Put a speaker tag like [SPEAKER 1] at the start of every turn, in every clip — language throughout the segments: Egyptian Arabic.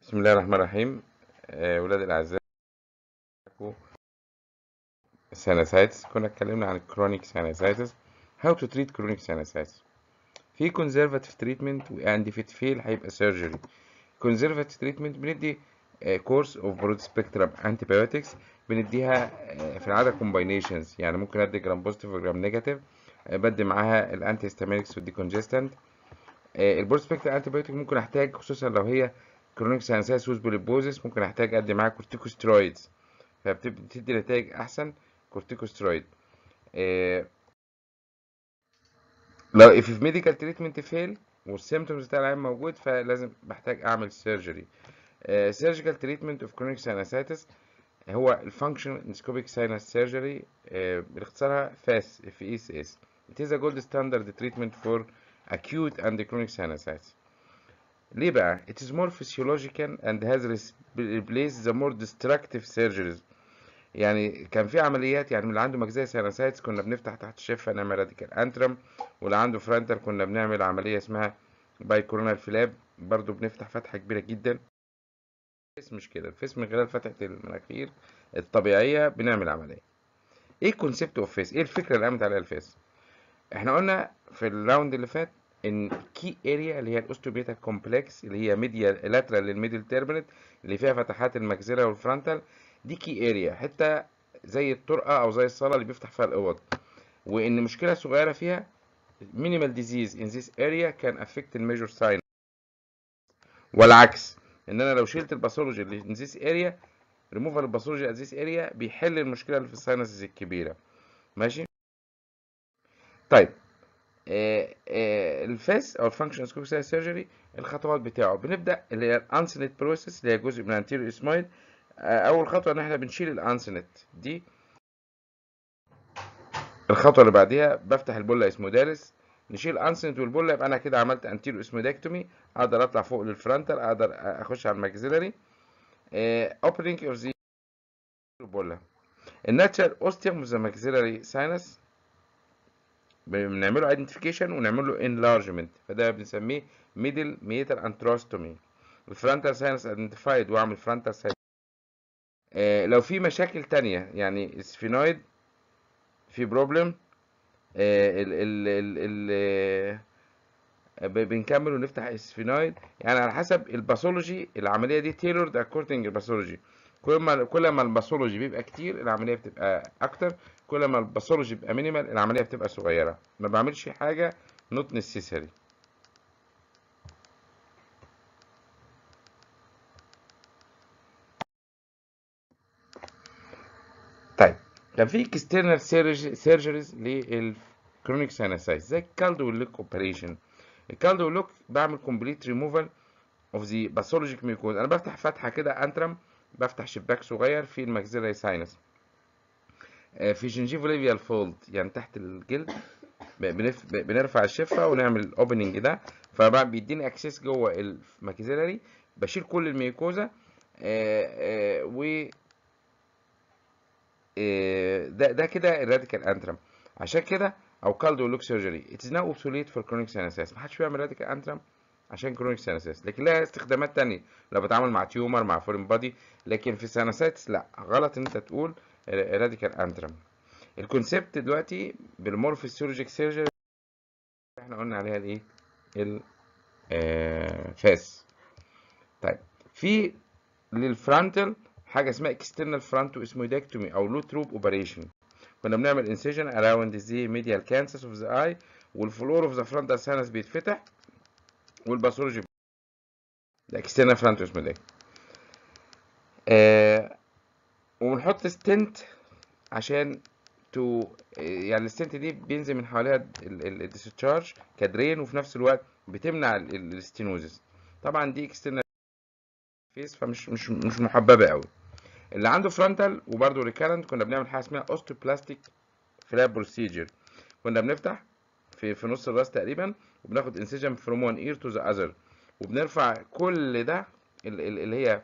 [SPEAKER 1] بسم الله الرحمن الرحيم آه، ولاد الأعزاء سينوسايتس كنا اتكلمنا عن الكرونيك سينوسايتس how to treat chronic sinusitis في conservative treatment and if it fail هيبقى surgery conservative treatment بندي كورس اوف برود سبيكترم antibiotics بنديها آه، في العاده combinations يعني ممكن ادي جرام بوزيتيف وجرام نيجاتيف بدي معاها الانتي هيستامينكس والديكونجستنت البرود سبيكترم انتيبيوتيك ممكن احتاج خصوصا لو هي كرونيك سينسايتس وسبوليبوزيس ممكن احتاج ادي معاها كورتيكوسترويدز فبتدي نتائج احسن كورتيكوسترويد إيه لو if medical treatment fail والسيمتومز بتاع العيان موجود فلازم بحتاج اعمل سيرجري surgical treatment of chronic sinusitis هو الفانكشن اندسكوبيك sinus surgery آه، باختصارها FAS F E C S it is a gold standard treatment for acute and chronic sinusitis ليه بقى it is more physiological and has replaced the more destructive surgeries يعني كان في عمليات يعني اللي عنده مجزية سينوسايتس كنا بنفتح تحت الشفة نعمل راديكال انترم واللي عنده فرانتر كنا بنعمل عملية اسمها باي كورونال فلاب برضو بنفتح فتحة كبيرة جدا الفيس مش كده الفيس من خلال فتحة المناخير الطبيعية بنعمل عملية ايه الكونسيبت اوف فيس ايه الفكرة اللي قامت عليها الفيس احنا قلنا في الراوند اللي فات ان كي اريا اللي هي الاوستوبيتا كومبلكس اللي هي ميديا لاترال للميدل تيرمينت اللي فيها فتحات المجزرة والفرونتال دي كي اريا حته زي الطرقه او زي الصاله اللي بيفتح فيها الاوض وان مشكله صغيره فيها minimal disease in this area can affect the major sign والعكس ان انا لو شلت الباثولوجي اللي in this area removal الباثولوجي at this area بيحل المشكله اللي في الساينسز الكبيره ماشي طيب آه آه الفاس او الفانكشن سكوب سيرجري الخطوات بتاعه بنبدا اللي هي الانسنت بروسيس اللي هي جزء من الانتيريور اسمويد اول خطوه ان احنا بنشيل الانسنت دي الخطوه اللي بعديها بفتح البوله اسموداليس نشيل الانسنت والبوله يبقى انا كده عملت انتيرو اسمودكتومي اقدر اطلع فوق للفرونتال اقدر اخش على الماكسيلاري اوبننج اوف ذا البوله الناتشرال اوستيوم اوف ذا ماكسيلاري ساينس بنعمله ايدنتيفيكيشن ونعمل له انلارجمنت فده بنسميه ميدل ميتال انتروستومي الفرونتال ساينس ايدنتيفايد واعمل فرونتال ساينس آه لو في مشاكل تانية يعني سفينويد في بروبلم آه ال ال ال ال بنكمل ونفتح السفينويد يعني على حسب الباثولوجي العمليه دي تيلورد اكوردنج الباثولوجي كل ما كل ما الباثولوجي بيبقى كتير العمليه بتبقى اكتر كل ما الباثولوجي بيبقى مينيمال العمليه بتبقى صغيره ما بعملش حاجه نوت نسيسري طيب كان في اكسترنال سيرجريز للكرونيك ساينسايتس زي الكالدو واللوك اوبريشن الكالدو واللوك بعمل كومبليت ريموفال اوف ذا باثولوجيك ميكوز انا بفتح فتحه كده انترم بفتح شباك صغير في الماكسيلاري ساينس في جنجيفوليفيال فولد يعني تحت الجلد بنف... بنرفع الشفه ونعمل الاوبننج ده فبيديني اكسس جوه الماكسيلاري بشيل كل الميكوزا و ده ده كده الراديكال انترم عشان كده او كالدو لوك سيرجري اتس ناو اوبسوليت فور كرونيك سينسايتس ما حدش بيعمل راديكال انترم عشان كرونيك سينسايتس لكن لها استخدامات تانية لو بتعامل مع تيومر مع فورين بادي لكن في السينسايتس لا غلط ان انت تقول راديكال انترم الكونسيبت دلوقتي بالمورفيسيولوجيك سيرجري احنا قلنا عليها الايه الفاس طيب في للفرونتال حاجه اسمها external frontal اسمودكتومي او لو تروب اوبريشن كنا بنعمل انسيجن around the medial cancers of the eye والفلور اوف ذا frontal sinus بيتفتح والباثولوجي ده external frontal اسمودكتومي آه وبنحط ستنت عشان تو يعني الستنت دي بينزل من حواليها الديسشارج كدرين وفي نفس الوقت بتمنع الاستينوزس طبعا دي external فيس فمش مش مش محببه قوي اللي عنده فرونتال وبرده ريكارنت كنا بنعمل حاجه اسمها اوستوبلاستيك فلاب بروسيجر كنا بنفتح في في نص الراس تقريبا وبناخد انسيجن فروم وان اير تو ذا اذر وبنرفع كل ده اللي هي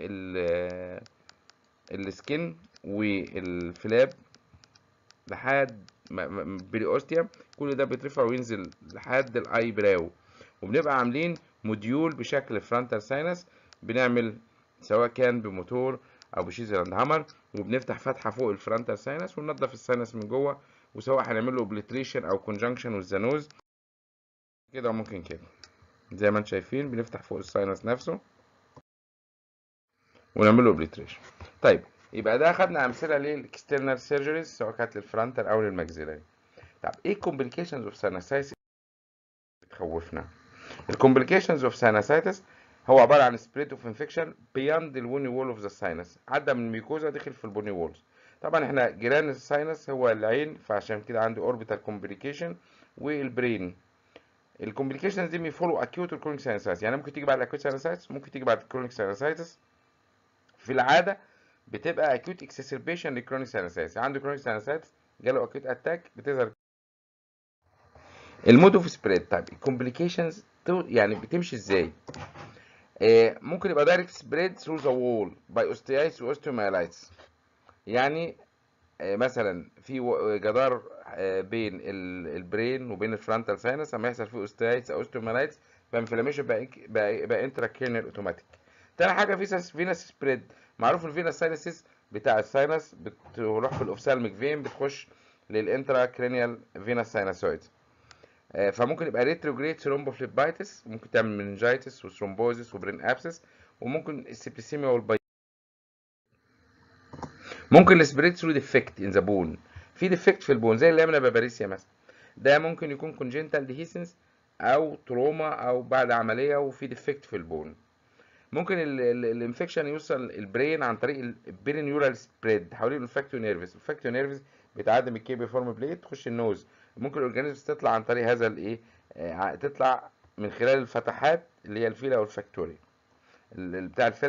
[SPEAKER 1] السكين والفلاب لحد بريوستيوم كل ده بيترفع وينزل لحد الاي براو وبنبقى عاملين موديول بشكل فرونتال ساينس بنعمل سواء كان بموتور او بشيزلاند هامر وبنفتح فتحه فوق الفرونتال ساينس وننضف الساينس من جوه وسواء هنعمل له اوبليتريشن او كونجنكشن والزانوز كده وممكن كده زي ما انتم شايفين بنفتح فوق الساينس نفسه ونعمل له اوبليتريشن طيب يبقى ده خدنا امثله للاكسترنال سيرجريز سواء كانت للفرونتال او للماكسيلاري طب ايه الكومبليكيشنز اوف ساينسايتس بتخوفنا الكومبليكيشنز اوف ساينسايتس هو عباره عن سبريد اوف انفكشن بياند البوني وول اوف ذا ساينس عدى من الميكوزا دخل في البوني وولز طبعا احنا جيران الساينس هو العين فعشان كده عندي اوربيتال كومبليكيشن والبرين الكومبليكيشنز دي بيفولو اكيوت الكرونيك ساينسايتس يعني ممكن تيجي بعد الاكيوت ساينسايتس ممكن تيجي بعد الكرونيك ساينسايتس في العاده بتبقى اكيوت اكسسربيشن للكرونيك ساينسايتس عنده كرونيك ساينسايتس جاله اكيوت اتاك بتظهر المود اوف سبريد طيب الكومبليكيشنز يعني بتمشي ازاي آه ممكن يبقى دايركت سبريد ثرو ذا وول باي اوستيايتس واوستيومايلايتس يعني آه مثلا في جدار آه بين البرين وبين الفرونتال ساينس لما يحصل فيه اوستيايتس او اوستيومايلايتس فانفلاميشن بقى بقى, بقى انترا كيرنال اوتوماتيك تاني حاجه في فينس سبريد معروف الفينس ساينسز بتاع الساينس بتروح في الاوفسالميك فين بتخش للانترا كرينيال فينس ساينسويد فممكن يبقى ريتروجريد ثرومبوفليبايتس ممكن تعمل مننجايتس وثرومبوزيس وبرين ابسس وممكن السبتسيميا والباي ممكن السبريد ثرو ديفكت ان ذا بون في ديفكت في البون زي اللامنا باباريسيا مثلا ده ممكن يكون كونجنتال ديهيسنس او تروما او بعد عمليه وفي ديفكت في البون ممكن الانفكشن يوصل البرين عن طريق البرينيورال سبريد حوالين الفاكتو نيرفس الفاكتو نيرفس بتعدي من الكيبي فورم بليت تخش النوز ممكن الاورجانيزم تطلع عن طريق هذا الايه آه تطلع من خلال الفتحات اللي هي الفيلا والفاكتوري بتاع الفيلا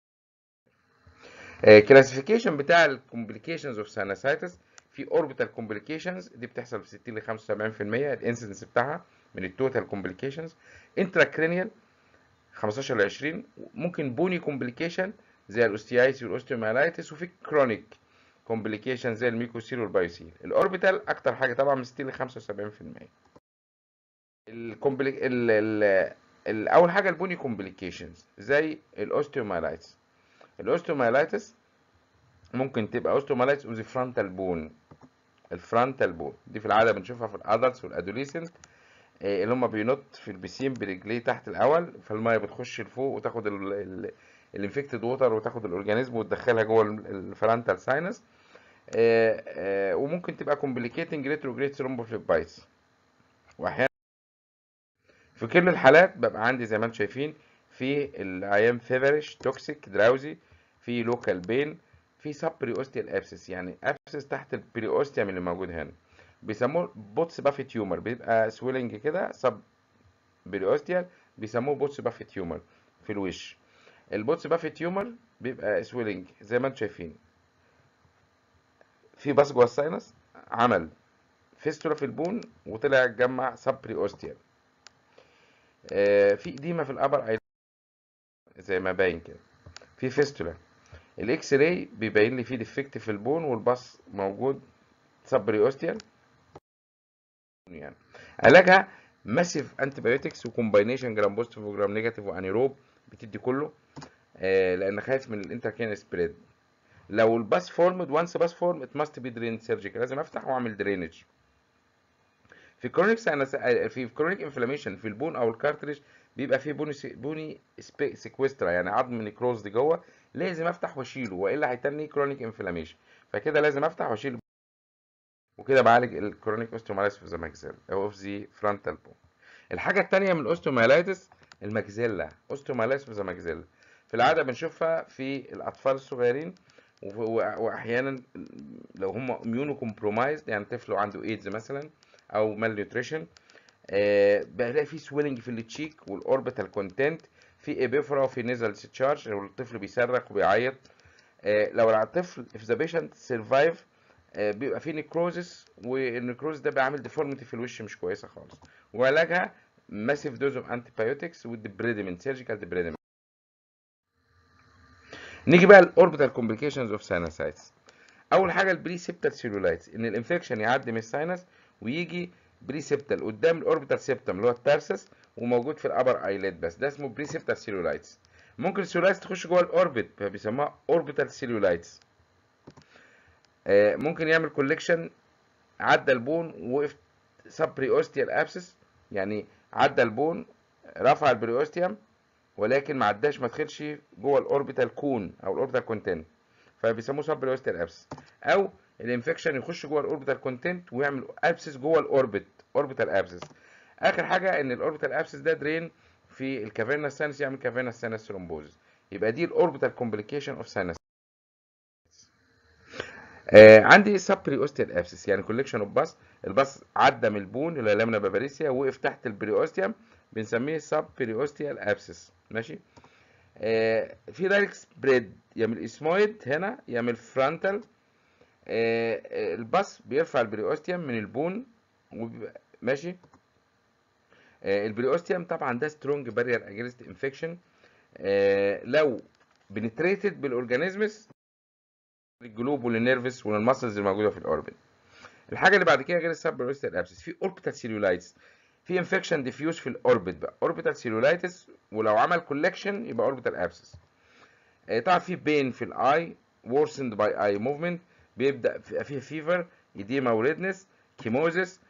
[SPEAKER 1] كلاسيفيكيشن بتاع الكومبليكيشنز اوف ساينسايتس في اوربيتال كومبليكيشنز دي بتحصل في 60 ل 75% الانسيدنس بتاعها من التوتال كومبليكيشنز انتراكرينيال 15 ل 20 ممكن بوني كومبليكيشن زي الاوستيايتس والاوستيومالايتس وفي كرونيك كومبليكيشن زي الميكوسيل والبايوسيل الاوربيتال اكتر حاجه طبعا من 60 ل 75% الكومبليك ال ال ال اول حاجه البوني كومبليكيشنز زي الاوستيومالايتس الاوستيومالايتس ممكن تبقى اوستيومالايتس اوف ذا فرونتال بون الفرونتال بون دي في العاده بنشوفها في الادلتس والادوليسنت اللي هم بينط في البسين برجليه تحت الاول فالميه بتخش لفوق وتاخد الانفكتد ووتر وتاخد الاورجانيزم وتدخلها جوه الفرونتال ساينس وممكن تبقى كومبليكيتنج ريتروجريد ثرومبوفليبايتس واحيانا في كل الحالات ببقى عندي زي ما انتم شايفين في العيان فيفرش توكسيك دراوزي في لوكال بين في سب بريوستيال ابسس يعني ابسس تحت البريوستيوم اللي موجود هنا بيسموه بوتس بافي تيومر بيبقى سويلنج كده سب بريوستيال بيسموه بوتس بافي تيومر في الوش البوتس بافي تيومر بيبقى سويلنج زي ما انتم شايفين في باص جوه الساينس عمل فيستولا في البون وطلع اتجمع سب بريوستيال آه في اديمه في الابر اي زي ما باين كده في فيستولا الاكس راي بيبين لي فيه ديفكت في البون والباص موجود سب بريوستيال يعني علاجها ماسيف انتي بايوتكس وكومباينيشن جرام بوزيتيف وجرام نيجاتيف وانيروب بتدي كله آه لان خايف من الانتركين سبريد لو الباس فورمد وانس باس فورم ات ماست بي درين سيرجيكال لازم افتح واعمل درينج في كرونيك ساينس في كرونيك انفلاميشن في البون او الكارتريج بيبقى فيه بوني بوني سيكويسترا يعني عظم نيكروز دي جوه لازم افتح واشيله والا هيتني كرونيك انفلاميشن فكده لازم افتح واشيل وكده بعالج الكرونيك اوستيومالايتس في ذا ماكسيلا او اوف ذا فرونتال بون الحاجه الثانيه من الاوستيومالايتس الماكسيلا اوستيومالايتس في ذا ماكسيلا في العاده بنشوفها في الاطفال الصغيرين واحيانا لو هم اميونو كومبرومايزد يعني طفل عنده ايدز مثلا او مال نيوتريشن آه بلاقي في سويلنج في التشيك والاوربيتال كونتنت في ايبيفرا وفي نيزل تشارج لو الطفل بيصرخ وبيعيط آه لو الطفل if the patient survive آه بيبقى في نيكروزس والنيكروز ده بيعمل ديفورميتي في الوش مش كويسه خالص وعلاجها ماسيف دوز اوف انتي بايوتكس والدبريدمنت سيرجيكال دبريدمنت نيجي بقى الاوربيتال كومبليكيشنز اوف ساينسايتس اول حاجه البريسبتال سيلولايتس ان الانفكشن يعدي من الساينس ويجي بريسبتال قدام الاوربيتال سيبتم اللي هو التارسس وموجود في الابر ايليد بس ده اسمه بريسبتال سيلولايتس ممكن السيلولايتس تخش جوه الاوربت فبيسموها اوربيتال سيلولايتس آه، ممكن يعمل كوليكشن عدى البون ووقف سب بريوستيال ابسس يعني عدى البون رفع البريوستيوم ولكن ما عداش ما دخلش جوه الاوربيتال كون او الاوربيتال كونتنت فبيسموه سب بريوستيال ابسس او الانفكشن يخش جوه الاوربيتال كونتنت ويعمل ابسس جوه الاوربت اوربيتال ابسس اخر حاجه ان الاوربيتال ابسس ده درين في الكافيرنا سانس يعمل كافيرنا سانس ثرومبوزس يبقى دي الاوربيتال كومبليكيشن اوف سانس آه عندي سب بريوستيال ابسس يعني كوليكشن اوف باس الباس عدى من البون الى لامنا باباريسيا وقف تحت البريوستيوم بنسميه سب بريوستيال ابسس ماشي آه في دايركت سبريد يعمل اسمويد هنا يعمل فرونتال آه الباس بيرفع البريوستيوم من البون وبيبقى ماشي آه البريوستيوم طبعا ده سترونج بارير اجينست انفكشن لو بنتريتد بالاورجانيزمز الجلوب والنيرفس والمسلز الموجوده في الاوربت الحاجه اللي بعد كده غير السبروستال ابسس في اوربيتال سيلولايتس في انفكشن ديفيوز في الاوربت بقى اوربيتال سيلولايتس ولو عمل كولكشن يبقى اوربيتال ابسس طبعا في بين في الاي worsened باي اي موفمنت بيبدا فيه فيفر ايديما وريدنس كيموزس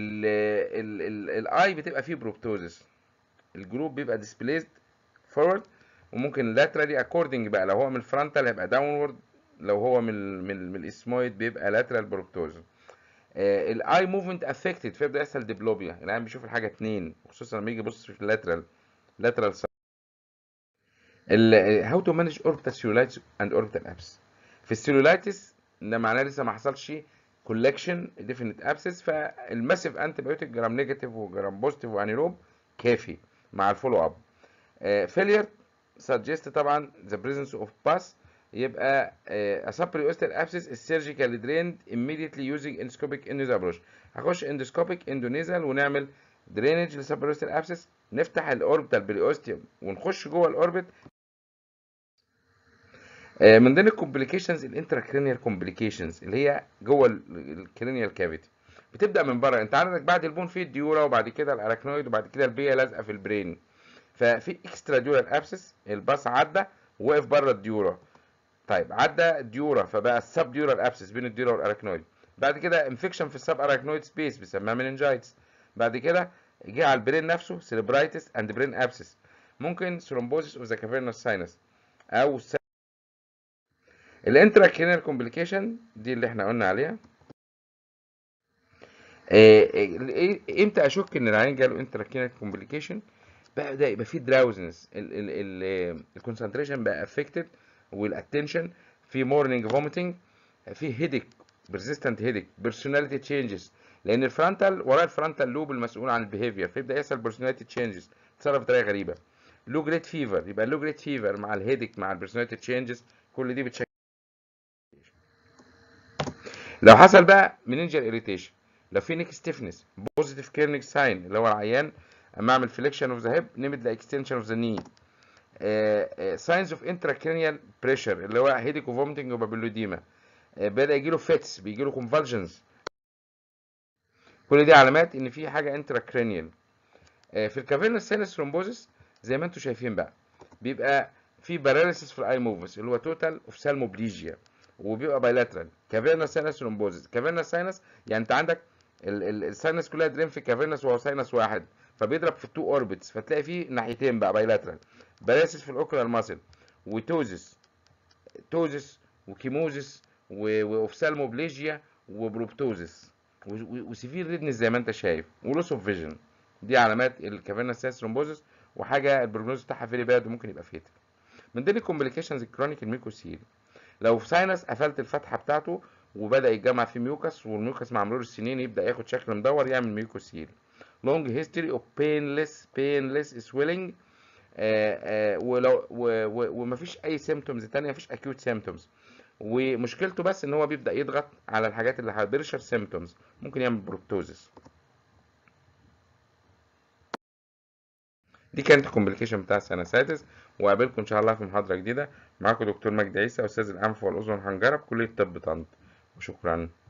[SPEAKER 1] الاي بتبقى فيه بروبتوزس الجروب بيبقى ديسبليسد فورورد وممكن لاترالي اكوردنج بقى لو هو من الفرونتال هيبقى داونورد لو هو من من من الاسمويد بيبقى لاترال بروبتوز الاي موفمنت افكتد فيبدا يحصل ديبلوبيا العين بيشوف الحاجه اتنين خصوصا لما يجي يبص في اللاترال لاترال هاو تو مانج اوربيتال سيلولايتس اند اوربيتال ابس في السيلولايتس ده معناه لسه ما حصلش كولكشن ديفينيت ابسس فالماسيف انتي بايوتيك جرام نيجاتيف وجرام بوزيتيف وانيروب كافي مع الفولو اب فيلير سجست طبعا ذا بريزنس اوف باس يبقى a subperiosteal abscess is surgically drained immediately using endoscopic endoscopic approach هخش endoscopic endonasal ونعمل drainage للسبريوستال abscess نفتح الاوربيتال بريوستيوم ونخش جوه الاوربت من ضمن الكومبليكيشنز الانتراكرينيال كومبليكيشنز اللي هي جوه الكرينيال كافيتي بتبدا من بره انت عندك بعد البون في الديورا وبعد كده الاراكنويد وبعد كده البيه لازقه في البرين ففي اكسترا ديورال ابسس الباص عدى ووقف بره الديورا طيب عدى الديورا فبقى السب ديورال ابسس بين الديورا والاراكنويد بعد كده انفكشن في السب اراكنويد سبيس بيسموها مننجايتس بعد كده جه على البرين نفسه سيربرايتس اند برين ابسس ممكن ثرومبوزيس اوف ذا كافيرنس ساينس او الانتراكرينال كومبليكيشن دي اللي احنا قلنا عليها امتى اشك ان العيان جاله انتراكرينال كومبليكيشن بقى ده يبقى فيه دراوزنس الكونسنتريشن بقى افكتد والاتنشن في مورنينج فوميتنج في هيديك بيرسيستنت هيديك بيرسوناليتي تشينجز لان الفرونتال وراه الفرونتال لوب المسؤول عن البيهيفير فيبدا يحصل بيرسوناليتي تشينجز تصرف بطريقه غريبه لو جريد فيفر يبقى لو جريد فيفر مع الهيديك مع البيرسوناليتي تشينجز كل دي بتشكل لو حصل بقى مننجر اريتيشن لو في نيك ستيفنس بوزيتيف كيرنيك ساين اللي هو العيان اما اعمل فليكشن اوف ذا هيب نيمت ذا اكستنشن اوف ذا ني ساينز اوف انتراكرينيال بريشر اللي هو هيديك وفومتنج وبابيلوديما بدا يجي له فيتس بيجي له كونفالجنز كل دي علامات ان في حاجه انتراكرينيال في الكافيرنس سينس ثرومبوزس زي ما انتم شايفين بقى بيبقى في باراليسيس في الاي موفمنتس اللي هو توتال اوف سالموبليجيا وبيبقى بايلاترال كافيرنس ساينس ثرومبوزس كافيرنس ساينس يعني انت عندك الساينس كلها درين في كافيرنس وهو ساينس واحد فبيضرب في التو اوربتس فتلاقي فيه ناحيتين بقى بايلاترال باراسيس في الاوكرال ماسل وتوزس توزس وكيموزس واوفسالموبليجيا وبروبتوزس وسيفير ريدنس زي ما انت شايف ولوس اوف فيجن دي علامات الكافيرنس ساينس ثرومبوزس وحاجه البروجنوز بتاعها فيري باد وممكن يبقى فيتال من ضمن الكومبليكيشنز الكرونيك الميكوسيل لو في ساينس قفلت الفتحه بتاعته وبدا يتجمع فيه ميوكس والميوكس مع مرور السنين يبدا ياخد شكل مدور يعمل ميوكوسيل long history of painless painless swelling آآ آآ ولو ومفيش اي سيمتومز تانية مفيش acute سيمتومز ومشكلته بس ان هو بيبدا يضغط على الحاجات اللي هتبرشر سيمتومز ممكن يعمل بروبتوزس دي كانت الكومبليكيشن بتاع السنساتس وقابلكم ان شاء الله في محاضره جديده معاكم دكتور مجدي عيسى استاذ الانف والاذن والحنجره بكليه طب طنط وشكرا